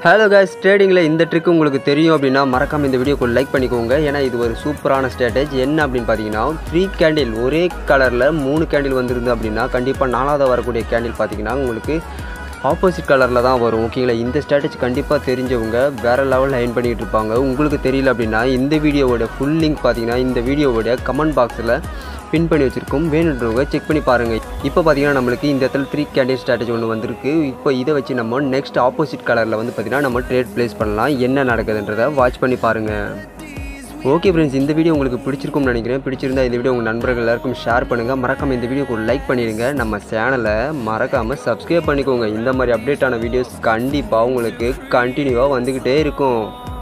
hello guys ட்ரேடிங்கில் இந்த trick உங்களுக்கு தெரியும் அப்படின்னா மறக்காம இந்த வீடியோக்கு லைக் பண்ணிக்கோங்க ஏன்னா இது ஒரு சூப்பரான ஸ்ட்ராட்டஜி என்ன அப்படின்னு பார்த்தீங்கன்னா த்ரீ கேண்டில் ஒரே கலரில் மூணு கேண்டில் வந்திருந்து அப்படின்னா கண்டிப்பாக நாலாவது வரக்கூடிய கேண்டில் பார்த்தீங்கன்னா உங்களுக்கு ஆப்போசிட் கலரில் தான் வரும் ஓகேங்களா இந்த ஸ்ட்ராட்டஜி கண்டிப்பாக தெரிஞ்சவங்க வேறு லெவலில் அயன் பண்ணிகிட்டு இருப்பாங்க உங்களுக்கு தெரியல அப்படின்னா இந்த வீடியோவோட ஃபுல் லிங்க் பார்த்தீங்கன்னா இந்த வீடியோவோட கமெண்ட் பாக்ஸில் பின் பண்ணி வச்சுருக்கோம் வேணுன்றவங்க செக் பண்ணி பாருங்கள் இப்போ பார்த்தீங்கன்னா நம்மளுக்கு இந்த இடத்துல த்ரீ கேண்டில் ஸ்ட்ராட்டஜி ஒன்று வந்திருக்கு இப்போ இதை வச்சு நம்ம நெக்ஸ்ட் ஆப்போசிட் கலரில் வந்து பார்த்தீங்கன்னா நம்ம ட்ரேட் ப்ளேஸ் பண்ணலாம் என்ன நடக்குதுன்றதை வாட்ச் பண்ணி பாருங்கள் ஓகே ஃப்ரெண்ட்ஸ் இந்த வீடியோ உங்களுக்கு பிடிச்சிருக்கும்னு நினைக்கிறேன் பிடிச்சிருந்தா இந்த வீடியோ உங்கள் நண்பர்கள் எல்லாருக்கும் ஷேர் பண்ணுங்கள் மறக்காமல் இந்த வீடியோக்கு ஒரு லைக் பண்ணிடுங்க நம்ம சேனலை மறக்காமல் சப்ஸ்கிரைப் பண்ணிக்கோங்க இந்த மாதிரி அப்டேட்டான வீடியோஸ் கண்டிப்பாக உங்களுக்கு கண்டினியூவாக வந்துக்கிட்டே இருக்கும்